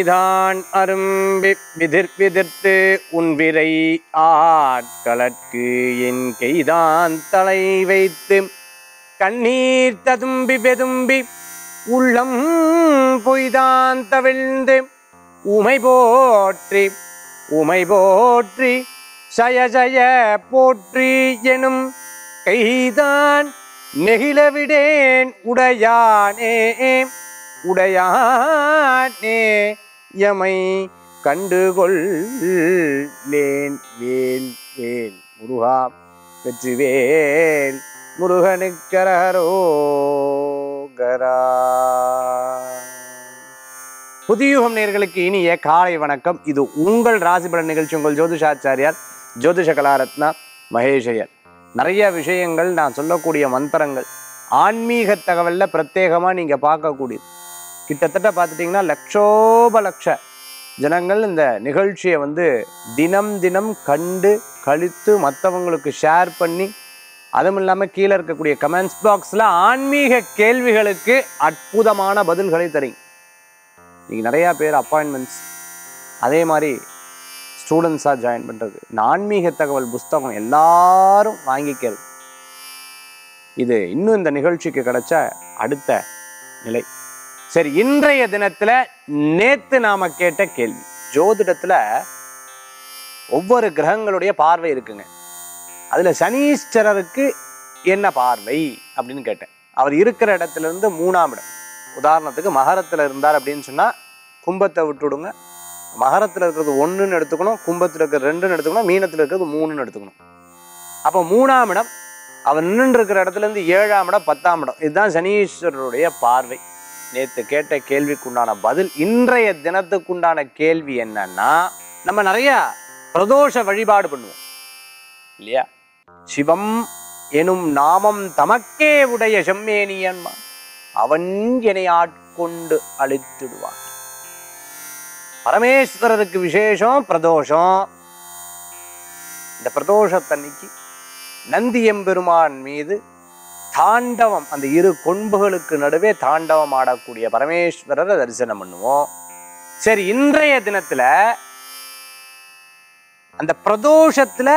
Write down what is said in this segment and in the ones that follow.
கைதான் அரும்பி விதிர் விதிர்த்து உன் விரை ஆட்களற்கு என் கைதான் தலை வைத்து கண்ணீர் ததும்பி பெதும்பி உள்ளம் பொய்தான் தவிழ்ந்து உமை போற்றி உமை போற்றி சய ஜய போற்றி எனும் கைதான் நெகிழவிடேன் உடையானே உடையானே யமை கண்டுகொள்ளேன் வேல் வேல் முருகா வெற்றிவேல் முருகனுக்கரகரோகரா புதியுகம் நேர்களுக்கு இனிய காலை வணக்கம் இது உங்கள் ராசிபலன் நிகழ்ச்சி உங்கள் ஜோதிஷாச்சாரியார் ஜோதிஷ கலாரத்னா மகேஷையர் நிறைய விஷயங்கள் நான் சொல்லக்கூடிய மந்திரங்கள் ஆன்மீக தகவலில் பிரத்யேகமாக நீங்கள் பார்க்கக்கூடியது கிட்டத்தட்ட பார்த்துட்டிங்கன்னா லட்சோப லட்ச ஜனங்கள் இந்த நிகழ்ச்சியை வந்து தினம் தினம் கண்டு கழித்து மற்றவங்களுக்கு ஷேர் பண்ணி அதுவும் இல்லாமல் கீழே இருக்கக்கூடிய கமெண்ட்ஸ் பாக்ஸில் ஆன்மீக கேள்விகளுக்கு அற்புதமான பதில்களை தரீங்க நீங்கள் நிறையா பேர் அப்பாயின்மெண்ட்ஸ் அதே மாதிரி ஸ்டூடெண்ட்ஸாக ஜாயின் பண்ணுறது இந்த ஆன்மீக தகவல் புஸ்தகம் எல்லாரும் வாங்கிக்கிறது இது இன்னும் இந்த நிகழ்ச்சிக்கு கிடைச்ச அடுத்த நிலை சரி இன்றைய தினத்தில் நேத்து நாம கேட்ட கேள்வி ஜோதிடத்தில் ஒவ்வொரு கிரகங்களுடைய பார்வை இருக்குங்க அதில் சனீஸ்வரருக்கு என்ன பார்வை அப்படின்னு கேட்டேன் அவர் இருக்கிற இடத்துல இருந்து மூணாம் இடம் உதாரணத்துக்கு மகரத்தில் இருந்தார் அப்படின்னு சொன்னால் கும்பத்தை விட்டுடுங்க மகரத்தில் இருக்கிறது ஒன்றுன்னு எடுத்துக்கணும் கும்பத்தில் இருக்கிறது ரெண்டுன்னு எடுத்துக்கணும் மீனத்தில் இருக்கிறது மூணுன்னு எடுத்துக்கணும் அப்போ மூணாம் இடம் அவர் நின்று இருக்கிற இடத்துல இருந்து ஏழாம் இடம் பத்தாம் இடம் இதுதான் சனீஸ்வரருடைய பார்வை நேற்று கேட்ட கேள்விக்குண்டான பதில் இன்றைய தினத்துக்குண்டான கேள்வி என்னன்னா நம்ம நிறைய பிரதோஷ வழிபாடு பண்ணுவோம் இல்லையா சிவம் எனும் நாமம் தமக்கே உடைய செம்மேனியன்மா அவன் என்னை ஆட்கொண்டு அழித்துடுவான் பரமேஸ்வரருக்கு விசேஷம் பிரதோஷம் இந்த பிரதோஷத்தன்னைக்கு நந்தி எம்பெருமான் மீது தாண்டவம் அந்த இரு கொம்புகளுக்கு நடுவே தாண்டவம் ஆடக்கூடிய பரமேஸ்வரரை தரிசனம் பண்ணுவோம் சரி இன்றைய தினத்துல அந்த பிரதோஷத்துல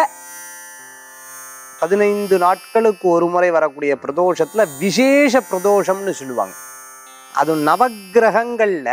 பதினைந்து நாட்களுக்கு ஒரு முறை வரக்கூடிய பிரதோஷத்துல விசேஷ பிரதோஷம்னு சொல்லுவாங்க அது நவக்கிரகங்கள்ல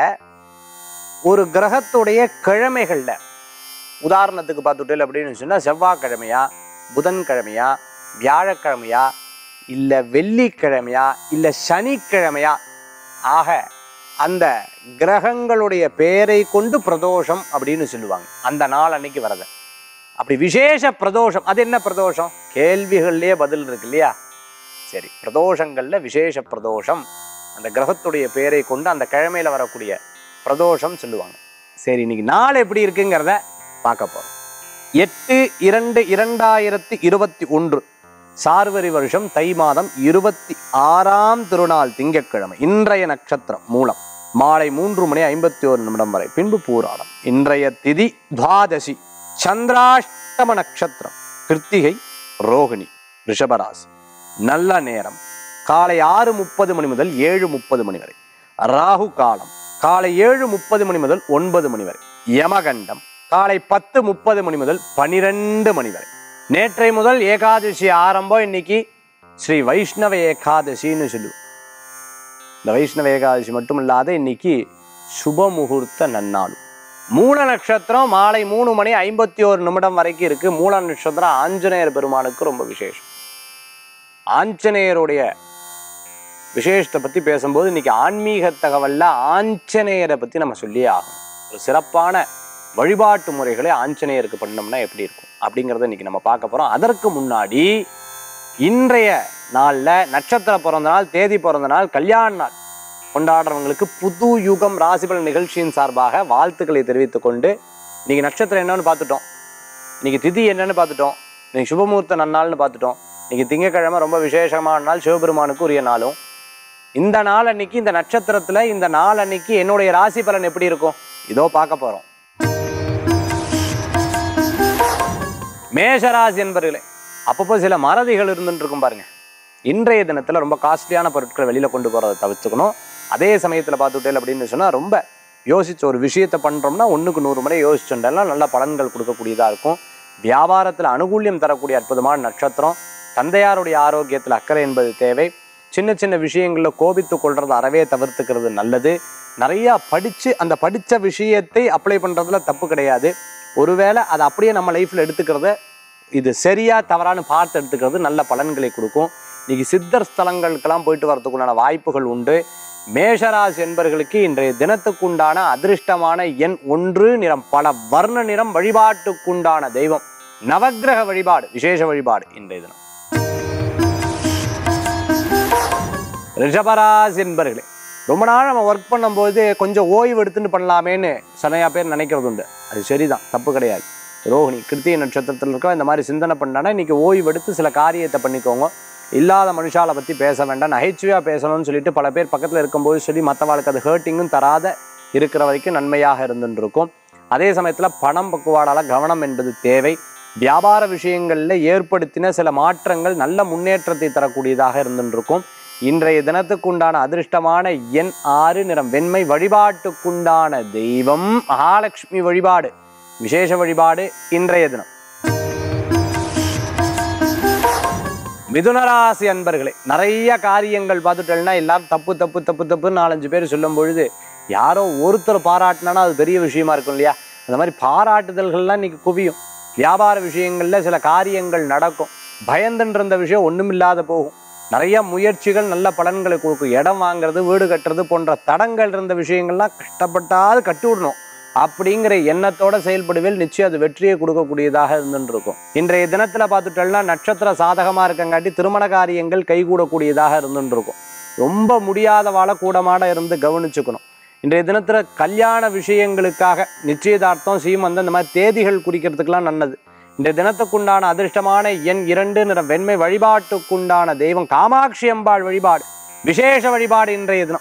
ஒரு கிரகத்துடைய கிழமைகள்ல உதாரணத்துக்கு பார்த்துட்டேன் அப்படின்னு சொன்னா செவ்வாய்க்கிழமையா புதன்கிழமையா வியாழக்கிழமையா இல்ல வெள்ளிக்கிழமையா இல்ல சனிக்கிழமையா ஆக அந்த கிரகங்களுடைய பெயரை கொண்டு பிரதோஷம் அப்படின்னு சொல்லுவாங்க அந்த நாள் அன்னைக்கு வரத அப்படி விசேஷ பிரதோஷம் அது என்ன பிரதோஷம் கேள்விகள்லயே பதில் இருக்கு இல்லையா சரி பிரதோஷங்கள்ல விசேஷ பிரதோஷம் அந்த கிரகத்துடைய பெயரை கொண்டு அந்த கிழமையில வரக்கூடிய பிரதோஷம் சொல்லுவாங்க சரி இன்னைக்கு நாள் எப்படி இருக்குங்கிறத பார்க்க போறோம் எட்டு இரண்டு இரண்டாயிரத்தி இருபத்தி ஒன்று சார்வரி வருஷம் தை மாதம் இருபத்தி ஆறாம் திருநாள் திங்கட்கிழமை இன்றைய நட்சத்திரம் மூலம் மாலை மூன்று மணி ஐம்பத்தி ஒரு நிமிடம் வரை பின்பு பூராடம் இன்றைய திதி துவாதசி சந்திராஷ்டம நட்சத்திரம் கிருத்திகை ரோகிணி ரிஷபராசி நல்ல நேரம் காலை ஆறு முப்பது மணி முதல் ஏழு முப்பது மணி வரை ராகு காலம் காலை ஏழு முப்பது மணி முதல் ஒன்பது மணி வரை யமகண்டம் காலை பத்து முப்பது மணி முதல் பனிரெண்டு மணி வரை நேற்றை முதல் ஏகாதசி ஆரம்பம் இன்னைக்கு ஸ்ரீ வைஷ்ணவ ஏகாதசின்னு சொல்லுவோம் இந்த வைஷ்ணவ ஏகாதசி மட்டும் இல்லாத இன்னைக்கு சுப முகூர்த்த நன்னாளும் மூல நட்சத்திரம் மாலை மூணு மணி ஐம்பத்தி ஒரு நிமிடம் வரைக்கும் இருக்கு மூல நட்சத்திரம் ஆஞ்சநேயர் பெருமானுக்கு ரொம்ப விசேஷம் ஆஞ்சநேயருடைய விசேஷத்தை பத்தி பேசும்போது இன்னைக்கு ஆன்மீக தகவல்ல ஆஞ்சநேயரை பத்தி நம்ம சொல்லியே ஆகணும் ஒரு சிறப்பான வழிபாட்டு முறைகளை ஆஞ்சநேயருக்கு பண்ணோம்னா எப்படி இருக்கும் அப்படிங்கிறத இன்னைக்கு நம்ம பார்க்க போறோம் அதற்கு முன்னாடி இன்றைய நாள்ல நட்சத்திர பிறந்த நாள் தேதி பிறந்த நாள் கல்யாண நாள் கொண்டாடுறவங்களுக்கு புது யுகம் ராசிபலன் நிகழ்ச்சியின் சார்பாக வாழ்த்துக்களை தெரிவித்துக் கொண்டு இன்னைக்கு நட்சத்திரம் என்னன்னு பார்த்துட்டோம் இன்னைக்கு திதி என்னன்னு பார்த்துட்டோம் இன்னைக்கு சுபமுகூர்த்த நன்னாள்னு பார்த்துட்டோம் இன்னைக்கு திங்கக்கிழமை ரொம்ப விசேஷமான நாள் சிவபெருமானுக்கு உரிய நாளும் இந்த நாள் அன்னைக்கு இந்த நட்சத்திரத்துல இந்த நாள் அன்னைக்கு என்னுடைய ராசி பலன் எப்படி இருக்கும் இதோ பார்க்க போறோம் மேஷராசி என்பர்களே அப்பப்போ சில மறதிகள் இருந்துட்டு இருக்கும் பாருங்க இன்றைய தினத்துல ரொம்ப காஸ்ட்லியான பொருட்களை வெளியில கொண்டு போறதை தவிர்த்துக்கணும் அதே சமயத்துல பார்த்துட்டேன் அப்படின்னு சொன்னா ரொம்ப யோசிச்சு ஒரு விஷயத்தை பண்ணுறோம்னா ஒன்றுக்கு நூறு முறை யோசிச்சுட்டெல்லாம் நல்ல பலன்கள் கொடுக்கக்கூடியதாக இருக்கும் வியாபாரத்தில் அனுகூல்யம் தரக்கூடிய அற்புதமான நட்சத்திரம் தந்தையாருடைய ஆரோக்கியத்தில் அக்கறை என்பது தேவை சின்ன சின்ன விஷயங்களில் கோபித்து கொள்றது அறவே தவிர்த்துக்கிறது நல்லது நிறையா படித்து அந்த படித்த விஷயத்தை அப்ளை பண்ணுறதுல தப்பு கிடையாது ஒருவேளை அதை அப்படியே நம்ம லைஃப்பில் எடுத்துக்கிறத இது சரியா தவறான்னு பார்த்து எடுத்துக்கிறது நல்ல பலன்களை கொடுக்கும் இன்னைக்கு சித்தர் ஸ்தலங்களுக்கெல்லாம் போயிட்டு வரதுக்குண்டான வாய்ப்புகள் உண்டு மேஷராசி என்பர்களுக்கு இன்றைய தினத்துக்குண்டான அதிர்ஷ்டமான எண் ஒன்று நிறம் பல வர்ண நிறம் வழிபாட்டுக்குண்டான தெய்வம் நவக்கிரக வழிபாடு விசேஷ வழிபாடு இன்றைய தினம் ரிஷபராசி என்பர்களே ரொம்ப நாள் நம்ம ஒர்க் பண்ணும்போது கொஞ்சம் ஓய்வு எடுத்துட்டு பண்ணலாமேன்னு சனையா பேர் நினைக்கிறது உண்டு அது சரிதான் தப்பு கிடையாது ரோஹிணி கிருத்திகை நட்சத்திரத்தில் இருக்க இந்த மாதிரி சிந்தனை பண்ணானா இன்னைக்கு ஓய்வு எடுத்து சில காரியத்தை பண்ணிக்கோங்க இல்லாத மனுஷாலை பற்றி பேச வேண்டாம் நகைச்சுவையாக பேசணும்னு சொல்லிட்டு பல பேர் பக்கத்தில் இருக்கும்போது சொல்லி மற்றவாளுக்கு அது ஹர்ட்டிங்கும் தராத இருக்கிற வரைக்கும் நன்மையாக இருந்துட்டு இருக்கும் அதே சமயத்தில் பணம் பக்குவாடால கவனம் என்பது தேவை வியாபார விஷயங்களில் ஏற்படுத்தின சில மாற்றங்கள் நல்ல முன்னேற்றத்தை தரக்கூடியதாக இருந்துட்டு இருக்கும் இன்றைய தினத்துக்குண்டான அதிர்ஷ்டமான எண் ஆறு நிறம் வெண்மை வழிபாட்டுக்குண்டான தெய்வம் மகாலட்சுமி வழிபாடு விசேஷ வழிபாடு இன்றைய தினம் மிதுனராசி அன்பர்களே நிறைய காரியங்கள் பார்த்துட்டேன்னா எல்லாரும் தப்பு தப்பு தப்பு தப்புன்னு நாலஞ்சு பேர் சொல்லும் பொழுது யாரோ ஒருத்தர் பாராட்டினா அது பெரிய விஷயமா இருக்கும் இல்லையா அந்த மாதிரி பாராட்டுதல்கள்லாம் இன்னைக்கு குவியும் வியாபார விஷயங்கள்ல சில காரியங்கள் நடக்கும் பயந்துன்ற இருந்த விஷயம் ஒண்ணுமில்லாத போகும் நிறைய முயற்சிகள் நல்ல பலன்களை கொடுக்கும் இடம் வாங்குறது வீடு கட்டுறது போன்ற தடங்கள் இருந்த விஷயங்கள்லாம் கஷ்டப்பட்டாது கட்டி விடணும் அப்படிங்கிற எண்ணத்தோட செயல்படுவேல் நிச்சயம் அது வெற்றியை கொடுக்கக்கூடியதாக இருந்துட்டு இருக்கும் இன்றைய தினத்துல பார்த்துட்டோம்னா நட்சத்திர சாதகமா இருக்கங்காட்டி திருமண காரியங்கள் கைகூடக்கூடியதாக இருந்துட்டு இருக்கும் ரொம்ப முடியாதவாள கூடமாட இருந்து கவனிச்சுக்கணும் இன்றைய தினத்துல கல்யாண விஷயங்களுக்காக நிச்சயதார்த்தம் சீமந்தம் இந்த மாதிரி தேதிகள் குறிக்கிறதுக்கெல்லாம் நல்லது இந்த தினத்துக்குண்டான அதிர்ஷ்டமான எண் இரண்டு நிற வெண்மை வழிபாட்டுக்குண்டான தெய்வம் காமாட்சி அம்பாள் வழிபாடு விசேஷ வழிபாடு இன்றைய தினம்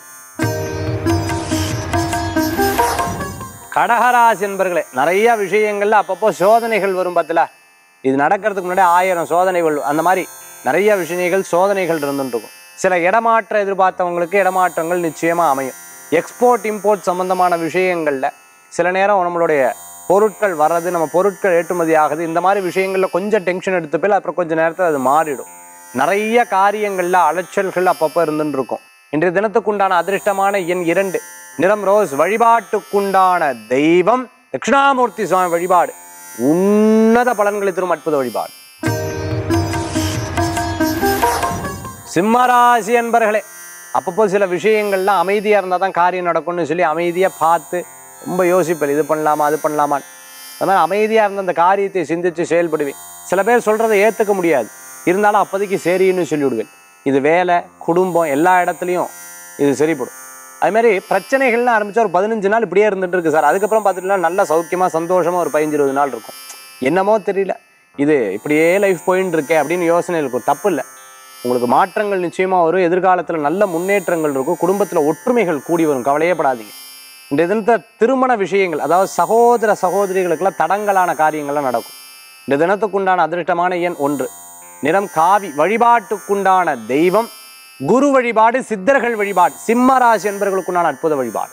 கடகராசி என்பர்களே நிறைய விஷயங்கள்ல அப்பப்போ சோதனைகள் வரும் பத்தில இது நடக்கிறதுக்கு முன்னாடி ஆயிரம் சோதனைகள் அந்த மாதிரி நிறைய விஷயங்கள் சோதனைகள் இருந்துட்டு இருக்கும் சில இடமாற்ற எதிர்பார்த்தவங்களுக்கு இடமாற்றங்கள் நிச்சயமா அமையும் எக்ஸ்போர்ட் இம்போர்ட் சம்பந்தமான விஷயங்கள்ல சில நேரம் நம்மளுடைய பொருட்கள் வர்றது நம்ம பொருட்கள் ஏற்றுமதி ஆகுது இந்த மாதிரி விஷயங்கள்ல கொஞ்சம் டென்ஷன் எடுத்துப்பில் அப்புறம் கொஞ்சம் நேரத்தில் அது மாறிடும் நிறைய காரியங்கள்ல அலைச்சல்கள் அப்பப்போ இருந்துட்டு இருக்கும் இன்றைய தினத்துக்குண்டான அதிர்ஷ்டமான எண் இரண்டு நிறம் ரோஸ் வழிபாட்டுக்குண்டான தெய்வம் தட்சிணாமூர்த்தி சுவாமி வழிபாடு உன்னத பலன்களை தரும் அற்புத வழிபாடு சிம்மராசி என்பர்களே அப்பப்போ சில விஷயங்கள்லாம் அமைதியாக இருந்தால் தான் காரியம் நடக்கும்னு சொல்லி அமைதியாக பார்த்து ரொம்ப யோசிப்பேன் இது பண்ணலாமா அது பண்ணலாமா அது மாதிரி அமைதியாக இருந்த அந்த காரியத்தை சிந்தித்து செயல்படுவேன் சில பேர் சொல்கிறத ஏற்றுக்க முடியாது இருந்தாலும் அப்போதைக்கு சரின்னு சொல்லிவிடுவேன் இது வேலை குடும்பம் எல்லா இடத்துலையும் இது சரிப்படும் அது மாதிரி பிரச்சனைகள்னு ஆரம்பிச்சா ஒரு பதினஞ்சு நாள் இப்படியே இருந்துட்டு இருக்கு சார் அதுக்கப்புறம் பார்த்துட்டுனா நல்ல சௌக்கியமாக சந்தோஷமாக ஒரு பதினஞ்சு இருபது நாள் இருக்கும் என்னமோ தெரியல இது இப்படியே லைஃப் போயின்னு இருக்கே அப்படின்னு யோசனை இருக்கும் தப்பு இல்லை உங்களுக்கு மாற்றங்கள் நிச்சயமாக வரும் எதிர்காலத்தில் நல்ல முன்னேற்றங்கள் இருக்கும் குடும்பத்தில் ஒற்றுமைகள் கூடி வரும் கவலையே படாதீங்க இந்த தினத்தை திருமண விஷயங்கள் அதாவது சகோதர சகோதரிகளுக்கெல்லாம் தடங்கலான காரியங்கள்லாம் நடக்கும் இந்த தினத்துக்குண்டான அதிர்ஷ்டமான எண் ஒன்று நிறம் காவி வழிபாட்டுக்குண்டான தெய்வம் குரு வழிபாடு சித்தர்கள் வழிபாடு சிம்ம ராசி என்பவர்களுக்குண்டான அற்புத வழிபாடு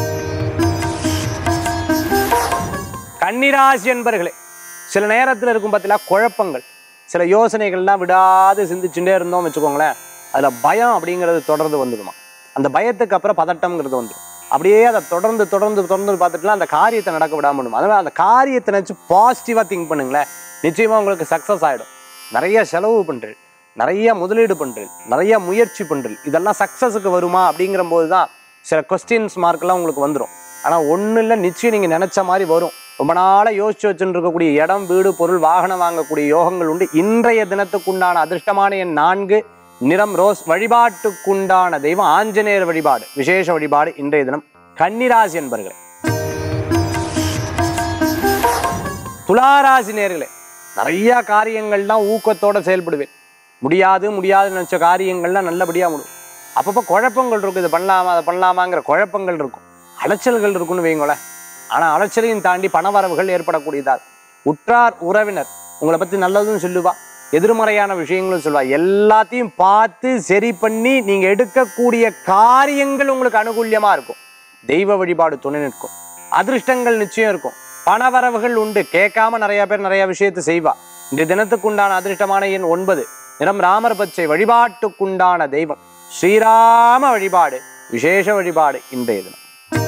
கன்னிராசி என்பர்களே சில நேரத்தில் இருக்கும் பார்த்தீங்களா குழப்பங்கள் சில யோசனைகள்லாம் விடாது சிந்திச்சுட்டே இருந்தோம் வச்சுக்கோங்களேன் அதில் பயம் அப்படிங்கிறது தொடர்ந்து வந்துடுமா அந்த பயத்துக்கு அப்புறம் பதட்டம்ங்கிறது வந்துடும் அப்படியே அதை தொடர்ந்து தொடர்ந்து தொடர்ந்து பார்த்துட்டுலாம் அந்த காரியத்தை நடக்க விடாம பண்ணும் அதனால் அந்த காரியத்தை நினச்சி பாசிட்டிவாக திங்க் பண்ணுங்களேன் நிச்சயமாக உங்களுக்கு சக்ஸஸ் ஆகிடும் நிறைய செலவு பண்ணுறேன் நிறைய முதலீடு பண்ணுறேன் நிறைய முயற்சி பண்ணுறேன் இதெல்லாம் சக்ஸஸுக்கு வருமா அப்படிங்கிற போது தான் சில கொஸ்டின்ஸ் மார்க்கெல்லாம் உங்களுக்கு வந்துடும் ஆனால் ஒன்றும் இல்லை நிச்சயம் நீங்கள் நினச்ச மாதிரி வரும் ரொம்ப நாளாக யோசிச்சு வச்சுட்டு இருக்கக்கூடிய இடம் வீடு பொருள் வாகனம் வாங்கக்கூடிய யோகங்கள் உண்டு இன்றைய தினத்துக்குண்டான அதிர்ஷ்டமான எண் நான்கு நிறம் ரோஸ் வழிபாட்டுக்குண்டான தெய்வம் ஆஞ்சநேயர் வழிபாடு விசேஷ வழிபாடு இன்றைய தினம் கன்னிராசி என்பர்களே துளாராசி நேர்களே நிறைய காரியங்கள்லாம் ஊக்கத்தோட செயல்படுவேன் முடியாது முடியாதுன்னு நினச்ச காரியங்கள்லாம் நல்லபடியாக முடியும் அப்பப்போ குழப்பங்கள் இருக்கும் இது பண்ணலாமா அதை பண்ணலாமாங்கிற குழப்பங்கள் இருக்கும் அலைச்சல்கள் இருக்குன்னு வைங்களேன் ஆனால் அலைச்சலையும் தாண்டி பணவரவுகள் ஏற்படக்கூடியதா உற்றார் உறவினர் உங்களை பற்றி நல்லதும் சொல்லுவா எதிர்மறையான விஷயங்களும் சொல்லுவா எல்லாத்தையும் பார்த்து சரி பண்ணி நீங்கள் எடுக்கக்கூடிய காரியங்கள் உங்களுக்கு அனுகூல்யமாக இருக்கும் தெய்வ வழிபாடு துணை நிற்கும் அதிர்ஷ்டங்கள் நிச்சயம் இருக்கும் பணவரவுகள் உண்டு கேட்காம நிறைய பேர் நிறைய விஷயத்தை செய்வா இன்றைய தினத்துக்குண்டான அதிர்ஷ்டமான எண் ஒன்பது நிறம் ராமர் பச்சை வழிபாட்டுக்குண்டான தெய்வம் ஸ்ரீராம வழிபாடு விசேஷ வழிபாடு இன்றைய தினம்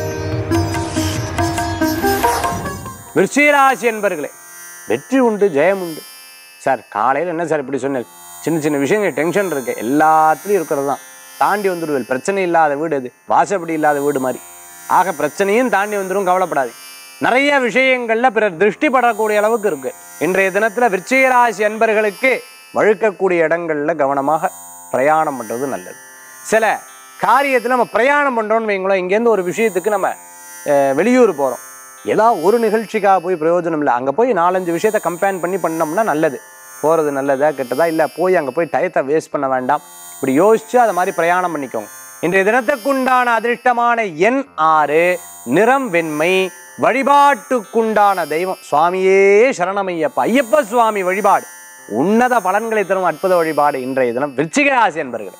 விருச்சிகராசி என்பர்களே வெற்றி உண்டு ஜெயம் உண்டு சார் காலையில் என்ன சார் இப்படி சொன்னேன் சின்ன சின்ன விஷயங்கள் டென்ஷன் இருக்கு எல்லாத்துலேயும் இருக்கிறது தான் தாண்டி வந்துடுவேன் பிரச்சனை இல்லாத வீடு அது வாசப்படி இல்லாத வீடு மாதிரி ஆக பிரச்சனையும் தாண்டி வந்துடும் கவலைப்படாது நிறைய விஷயங்கள்ல பிறர் திருஷ்டி படக்கூடிய அளவுக்கு இருக்கு இன்றைய தினத்துல விருச்சிகராசி அன்பர்களுக்கு வழுக்கக்கூடிய இடங்கள்ல கவனமாக பிரயாணம் பண்றது நல்லது சில காரியத்தில் நம்ம பிரயாணம் பண்றோம்னு வைங்களேன் இங்கேருந்து ஒரு விஷயத்துக்கு நம்ம அஹ், வெளியூர் போறோம் ஏதாவது ஒரு நிகழ்ச்சிக்காக போய் பிரயோஜனம் இல்லை அங்கே போய் நாலஞ்சு விஷயத்தை கம்பேர் பண்ணி பண்ணோம்னா நல்லது போகிறது நல்லதா கெட்டதா இல்லை போய் அங்கே போய் டயத்தை வேஸ்ட் பண்ண வேண்டாம் இப்படி யோசிச்சு அதை மாதிரி பிரயாணம் பண்ணிக்கோங்க இன்றைய தினத்துக்குண்டான அதிர்ஷ்டமான எண் ஆறு நிறம் வெண்மை வழிபாட்டுக்குண்டான தெய்வம் சுவாமியே சரணமையப்பா ஐயப்ப சுவாமி வழிபாடு உன்னத பலன்களை தரும் அற்புத வழிபாடு இன்றைய தினம் விருச்சிக ராசி என்பர்களே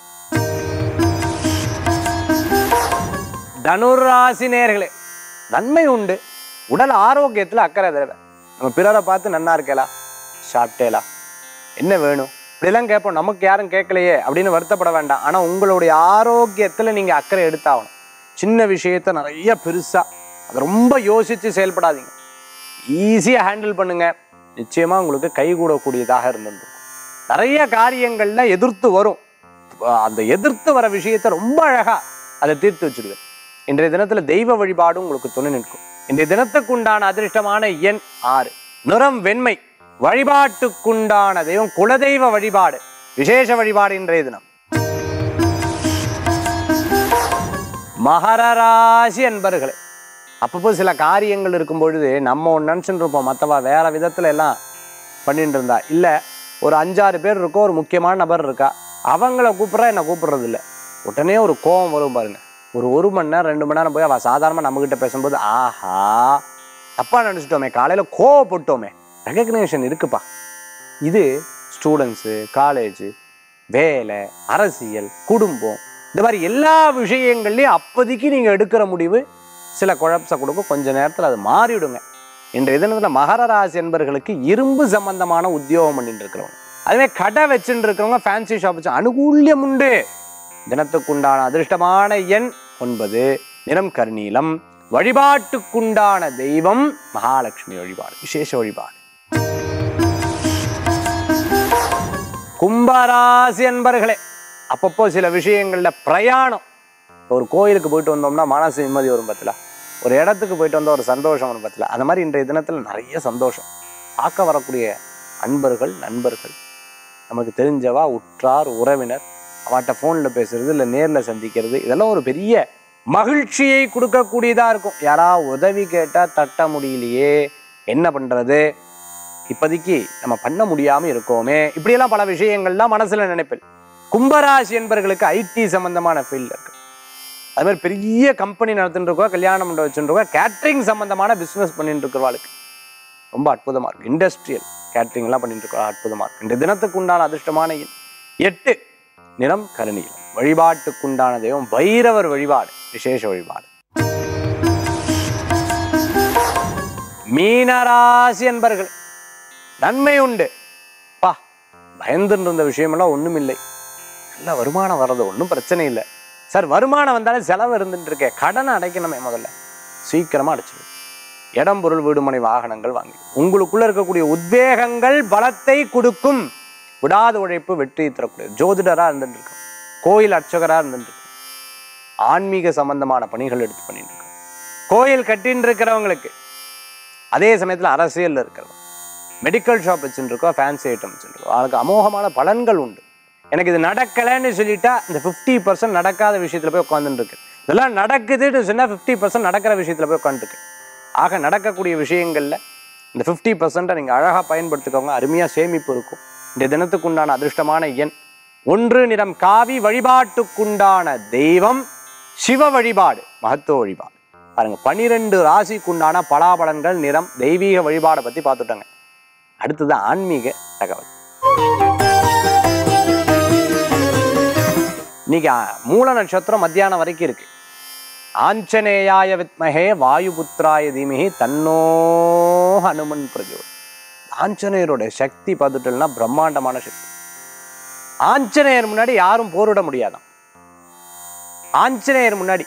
தனுராசி நேர்களே நன்மை உண்டு உடல் ஆரோக்கியத்தில் அக்கறை தேவை நம்ம பிறரை பார்த்து நன்னா இருக்கலா சாப்பிட்டேலா என்ன வேணும் இப்படிலாம் கேட்போம் நமக்கு யாரும் கேட்கலையே அப்படின்னு வருத்தப்பட வேண்டாம் ஆனால் உங்களுடைய ஆரோக்கியத்தில் நீங்கள் அக்கறை எடுத்தாகணும் சின்ன விஷயத்த நிறைய பெருசாக அதை ரொம்ப யோசித்து செயல்படாதீங்க ஈஸியாக ஹேண்டில் பண்ணுங்க நிச்சயமாக உங்களுக்கு கைகூடக்கூடியதாக இருந்துருக்கும் நிறைய காரியங்கள்ல எதிர்த்து வரும் அந்த எதிர்த்து வர விஷயத்தை ரொம்ப அழகாக அதை தீர்த்து வச்சிருவேன் இன்றைய தினத்துல தெய்வ வழிபாடும் உங்களுக்கு துணை நிற்கும் இன்றைய தினத்துக்குண்டான அதிர்ஷ்டமான எண் ஆறு நிறம் வெண்மை வழிபாட்டுக்குண்டான தெய்வம் குலதெய்வ வழிபாடு விசேஷ வழிபாடு இன்றைய தினம் மகர ராசி அன்பர்களே அப்பப்போ சில காரியங்கள் இருக்கும் பொழுது நம்ம ஒன்று நினச்சிட்டு இருப்போம் மற்றவா வேற விதத்துல எல்லாம் பண்ணிட்டு இருந்தா இல்லை ஒரு அஞ்சாறு பேர் இருக்கோ ஒரு முக்கியமான நபர் இருக்கா அவங்கள கூப்பிட்றா என்னை கூப்பிடுறது இல்லை உடனே ஒரு கோவம் வரும் பாருங்க ஒரு ஒரு மணி நேரம் ரெண்டு மணி நேரம் போய் அவள் சாதாரணமாக நம்மக்கிட்ட பேசும்போது ஆஹா தப்பாக நினச்சிட்டோமே காலையில் கோவப்பட்டோமே ரெகக்னேஷன் இருக்குப்பா இது ஸ்டூடெண்ட்ஸு காலேஜு வேலை அரசியல் குடும்பம் இந்த மாதிரி எல்லா விஷயங்கள்லையும் அப்போதைக்கு நீங்கள் எடுக்கிற முடிவு சில குழப்பத்தை கொடுக்கும் கொஞ்ச நேரத்தில் அது மாறிவிடுங்க இன்றைய தினத்தில் மகர ராசி என்பர்களுக்கு இரும்பு சம்பந்தமான உத்தியோகம் பண்ணிட்டு இருக்கிறவங்க அதுவே கடை வச்சுட்டு இருக்கிறவங்க ஃபேன்சி ஷாப் வச்சு அனுகூல்யம் உண்டு தினத்துக்குண்டான அதிர்ஷ்டமான எண் ஒன்பது நிறம் கருநீலம் வழிபாட்டுக்குண்டான தெய்வம் மகாலட்சுமி வழிபாடு விசேஷ வழிபாடு கும்பராசி அன்பர்களே அப்பப்போ சில விஷயங்கள்ல பிரயாணம் ஒரு கோயிலுக்கு போயிட்டு வந்தோம்னா மனசு நிம்மதி வரும் பத்தில ஒரு இடத்துக்கு போயிட்டு வந்தா ஒரு சந்தோஷம் வரும் பத்தில அந்த மாதிரி இன்றைய தினத்துல நிறைய சந்தோஷம் பார்க்க வரக்கூடிய அன்பர்கள் நண்பர்கள் நமக்கு தெரிஞ்சவா உற்றார் உறவினர் அவட்ட ஃபோனில் பேசுறது இல்லை நேரில் சந்திக்கிறது இதெல்லாம் ஒரு பெரிய மகிழ்ச்சியை கொடுக்கக்கூடியதாக இருக்கும் யாரா உதவி கேட்டால் தட்ட முடியலையே என்ன பண்ணுறது இப்போதைக்கு நம்ம பண்ண முடியாமல் இருக்கோமே இப்படியெல்லாம் பல விஷயங்கள்லாம் மனசில் நினைப்பில் கும்பராசி என்பர்களுக்கு ஐடி சம்பந்தமான ஃபீல்டு இருக்கு அது மாதிரி பெரிய கம்பெனி நடத்திட்டு இருக்கோம் கல்யாணம் மண்டபம் வச்சுட்டு இருக்கோம் கேட்ரிங் சம்பந்தமான பிஸ்னஸ் பண்ணிட்டு இருக்கிறவாளுக்கு ரொம்ப அற்புதமாக இருக்கு இண்டஸ்ட்ரியல் கேட்ரிங்லாம் பண்ணிட்டு இருக்கோம் அற்புதமாக இருக்கு இந்த தினத்துக்கு உண்டான அதிர்ஷ்டமான எண் எட்டு நிறம் கருநீலம் வழிபாட்டுக்குண்டான தெய்வம் பைரவர் வழிபாடு விசேஷ வழிபாடு மீனராசி என்பர்கள் நன்மை உண்டு பா பயந்துட்டு இருந்த விஷயமெல்லாம் ஒண்ணும் இல்லை நல்ல வருமானம் வர்றது ஒன்றும் பிரச்சனை இல்லை சார் வருமானம் வந்தாலே செலவு இருந்துட்டு இருக்கே கடனை அடைக்கணுமே முதல்ல சீக்கிரமா அடைச்சிடு இடம் பொருள் வீடுமனை வாகனங்கள் வாங்கி உங்களுக்குள்ள இருக்கக்கூடிய உத்வேகங்கள் பலத்தை கொடுக்கும் விடாத உழைப்பு வெற்றி தரக்கூடிய ஜோதிடரா இருந்துட்டு இருக்கும் கோயில் அர்ச்சகரா இருந்துட்டு இருக்கும் ஆன்மீக சம்பந்தமான பணிகள் எடுத்து பண்ணிட்டு இருக்கோம் கோயில் கட்டின்னு இருக்கிறவங்களுக்கு அதே சமயத்துல அரசியல்ல இருக்கிறவங்க மெடிக்கல் ஷாப் வச்சுருக்கோம் ஃபேன்சி ஐட்டம் வச்சுருக்கோம் அதுக்கு அமோகமான பலன்கள் உண்டு எனக்கு இது நடக்கலைன்னு சொல்லிட்டா இந்த ஃபிஃப்டி பர்சன்ட் நடக்காத விஷயத்துல போய் உட்காந்துட்டு இருக்கு இதெல்லாம் நடக்குதுன்னு சொன்னால் ஃபிஃப்டி பர்சன்ட் நடக்கிற விஷயத்துல போய் உட்காந்துருக்கு ஆக நடக்கக்கூடிய விஷயங்கள்ல இந்த ஃபிஃப்டி பர்சன்ட்டை நீங்கள் அழகாக பயன்படுத்திக்கோங்க அருமையாக சேமிப்பு இருக்கும் இந்த தினத்துக்குண்டான அதிர்ஷ்டமான எண் ஒன்று நிறம் காவி வழிபாட்டுக்குண்டான தெய்வம் சிவ வழிபாடு மகத்துவ வழிபாடு பாருங்க பனிரெண்டு ராசிக்குண்டான பலாபலன்கள் நிறம் தெய்வீக வழிபாடை பற்றி பார்த்துட்டோங்க அடுத்தது ஆன்மீக தகவல் இன்னைக்கு ஆ, மூல நட்சத்திரம் மத்தியானம் வரைக்கும் இருக்கு ஆஞ்சநேயாய வித்மகே வாயுபுத்திராய தீமிகி தன்னோ ஹனுமன் பிரஜோ ஆஞ்சநேயருடைய சக்தி பார்த்துட்டோம்னா பிரம்மாண்டமான சக்தி ஆஞ்சநேயர் முன்னாடி யாரும் போரிட முடியாதாம் ஆஞ்சநேயர் முன்னாடி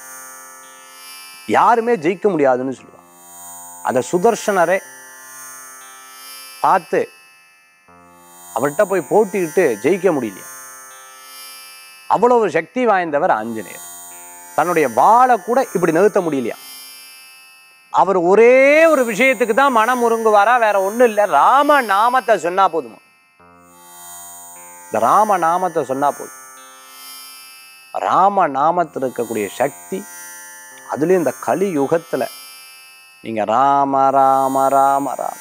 யாருமே ஜெயிக்க முடியாதுன்னு சொல்லுவாங்க அந்த சுதர்ஷனரே பார்த்து அவர்கிட்ட போய் போட்டிக்கிட்டு ஜெயிக்க முடியலையா அவ்வளவு சக்தி வாய்ந்தவர் ஆஞ்சநேயர் தன்னுடைய வாளை கூட இப்படி நிறுத்த முடியலையா அவர் ஒரே ஒரு விஷயத்துக்கு தான் மனம் உருங்குவாரா வேற ஒண்ணும் இல்லை ராம நாமத்தை சொன்னா போதுமா இந்த ராம நாமத்தை சொன்னா போதும் ராம நாமத்தில் இருக்கக்கூடிய சக்தி அதுலயும் இந்த கலி யுகத்துல நீங்க ராம ராம ராம ராம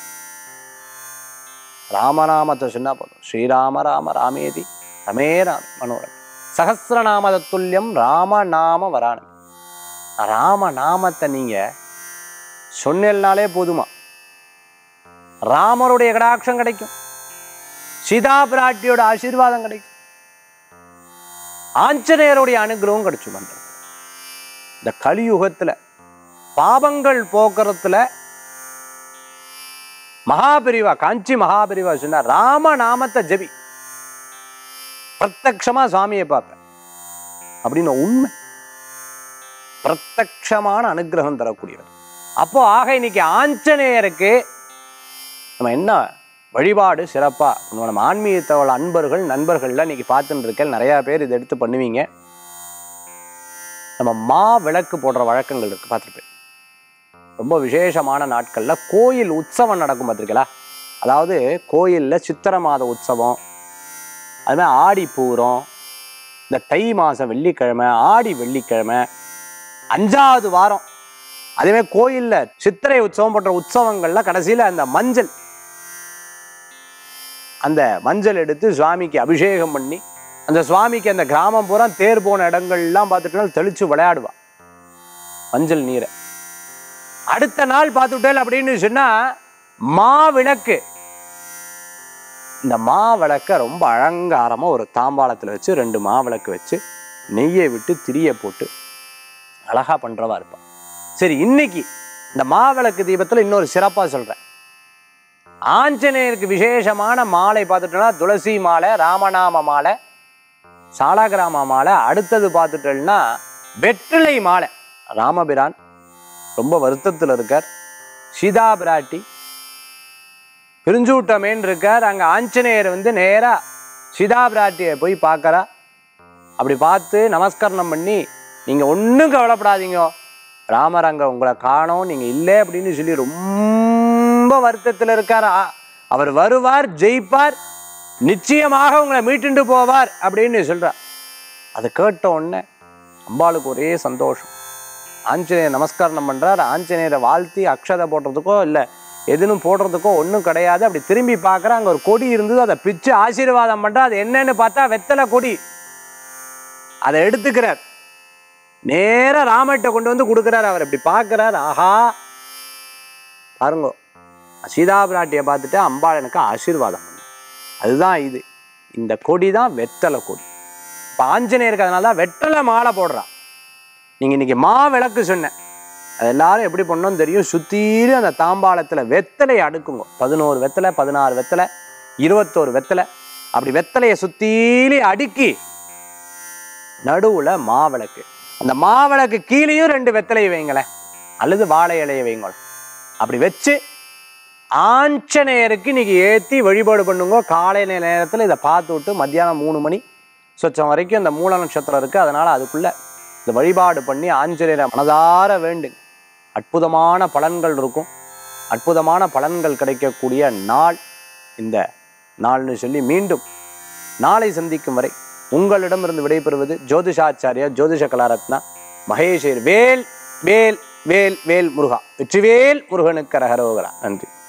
ராமநாமத்தை சொன்னா போதும் ஸ்ரீராம ராம ராமேதி ரமே ராம மனோரம் சகசிரநாம துல்லியம் ராமநாம வராணம் ராம நாமத்தை நீங்க சொன்னேல்னாலே போதுமா ராமருடைய கடாட்சம் கிடைக்கும் சீதா பிராட்டியோட ஆசீர்வாதம் கிடைக்கும் ஆஞ்சநேயருடைய அனுகிரகம் கிடைச்சு பண்றது இந்த கலியுகத்துல பாபங்கள் போக்குறதுல மகாபிரிவா காஞ்சி மகாபிரிவா சொன்னா ராம நாமத்தை ஜெபி பிரத்யக்ஷமா சுவாமியை பார்ப்பேன் அப்படின்னு உண்மை பிரத்யக்ஷமான அனுகிரகம் தரக்கூடியவர் அப்போ ஆக இன்னைக்கு ஆஞ்சநேயருக்கு நம்ம என்ன வழிபாடு சிறப்பா பண்ணுவோம் நம்ம ஆன்மீகத்தோட அன்பர்கள் நண்பர்கள்லாம் இன்னைக்கு பார்த்துட்டு இருக்கேன் நிறைய பேர் இதை எடுத்து பண்ணுவீங்க நம்ம மா விளக்கு போடுற வழக்கங்கள் இருக்கு பார்த்துருப்பேன் ரொம்ப விசேஷமான நாட்கள்ல கோயில் உற்சவம் நடக்கும் பார்த்துருக்கீங்களா அதாவது கோயில்ல சித்திரை மாத உற்சவம் அது மாதிரி ஆடி பூரம் இந்த தை மாதம் வெள்ளிக்கிழமை ஆடி வெள்ளிக்கிழமை அஞ்சாவது வாரம் அதே கோயில்ல சித்திரை உற்சவம் போன்ற உற்சவங்கள்ல கடைசியில அந்த மஞ்சள் அந்த மஞ்சள் எடுத்து சுவாமிக்கு அபிஷேகம் பண்ணி அந்த சுவாமிக்கு அந்த கிராமம் பூரா தேர் போன இடங்கள்லாம் பார்த்துட்டோம்னா தெளிச்சு விளையாடுவா மஞ்சள் நீரை அடுத்த நாள் பார்த்துட்டேல் அப்படின்னு சொன்னா மா விளக்கு இந்த மா விளக்க ரொம்ப அலங்காரமா ஒரு தாம்பாளத்துல வச்சு ரெண்டு மா விளக்கு வச்சு நெய்யை விட்டு திரிய போட்டு அழகா பண்றவா இருப்பா சரி இன்னைக்கு இந்த மாவிளக்கு தீபத்துல இன்னொரு சிறப்பா சொல்றேன் ஆஞ்சநேயருக்கு விசேஷமான மாலை பார்த்துட்டோம்னா துளசி மாலை ராமநாம மாலை சாலகிராம மாலை அடுத்தது பார்த்துட்டோம்னா வெற்றிலை மாலை ராமபிரான் ரொம்ப வருத்தத்தில் இருக்கார் சீதா பிராட்டி பிரிஞ்சூட்டமேன்னு இருக்கார் அங்க ஆஞ்சநேயர் வந்து நேரா சீதா பிராட்டியை போய் பார்க்கறா அப்படி பார்த்து நமஸ்கரணம் பண்ணி நீங்க ஒன்றும் கவலைப்படாதீங்க ராமர் அங்க உங்களை காணோம் நீங்க இல்லை அப்படின்னு சொல்லி ரொம்ப வருத்தத்தில் இருக்காரா அவர் வருவார் ஜெயிப்பார் நிச்சயமாக உங்களை மீட்டுண்டு போவார் அப்படின்னு சொல்றார் அதை கேட்ட உடனே அம்பாளுக்கு ஒரே சந்தோஷம் ஆஞ்சநேயர் நமஸ்காரம் பண்றார் ஆஞ்சநேயரை வாழ்த்தி அக்ஷதை போடுறதுக்கோ இல்லை எதுவும் போடுறதுக்கோ ஒன்றும் கிடையாது அப்படி திரும்பி பார்க்குற அங்கே ஒரு கொடி இருந்தது அதை பிச்சு ஆசீர்வாதம் பண்றா அது என்னன்னு பார்த்தா வெத்தலை கொடி அதை எடுத்துக்கிறார் நேரா ராமர்கிட்ட கொண்டு வந்து கொடுக்குறாரு அவர் இப்படி பார்க்குறார் ஆஹா பாருங்க சீதா பிராட்டியை பார்த்துட்டு அம்பாள் எனக்கு ஆசீர்வாதம் பண்ணு அதுதான் இது இந்த கொடி தான் வெத்தலை கொடி இப்போ ஆஞ்சநேயருக்கு அதனால தான் வெத்தலை மாலை போடுறா நீங்கள் இன்னைக்கு மா விளக்கு சொன்னேன் அது எல்லாரும் எப்படி பண்ணோம்னு தெரியும் சுத்தீரும் அந்த தாம்பாளத்தில் வெத்தலையை அடுக்குங்க பதினோரு வெத்தலை பதினாறு வெத்தலை இருபத்தோரு வெத்தலை அப்படி வெத்தலையை சுத்தீலி அடுக்கி நடுவுல மாவிளக்கு அந்த மாவிளக்கு கீழேயும் ரெண்டு வெத்தலை வைங்களேன் அல்லது வாழை இலையை வைங்க அப்படி வச்சு ஆஞ்சநேயருக்கு இன்னைக்கு ஏற்றி வழிபாடு பண்ணுங்க காலை நேரத்தில் இதை பார்த்து விட்டு மத்தியானம் மூணு மணி சொச்சம் வரைக்கும் இந்த மூல நட்சத்திரம் இருக்குது அதனால் அதுக்குள்ளே இந்த வழிபாடு பண்ணி ஆஞ்சநேயரை மனதார வேண்டுங்க அற்புதமான பலன்கள் இருக்கும் அற்புதமான பலன்கள் கிடைக்கக்கூடிய நாள் இந்த நாள்னு சொல்லி மீண்டும் நாளை சந்திக்கும் வரை உங்களிடமிருந்து விடைபெறுவது ஜோதிஷாச்சாரியா ஜோதிஷ கலாரத்னா மகேஷர் வேல் வேல் வேல் வேல் முருகா வெற்றிவேல் முருகனுக்கு ரகரோகரா நன்றி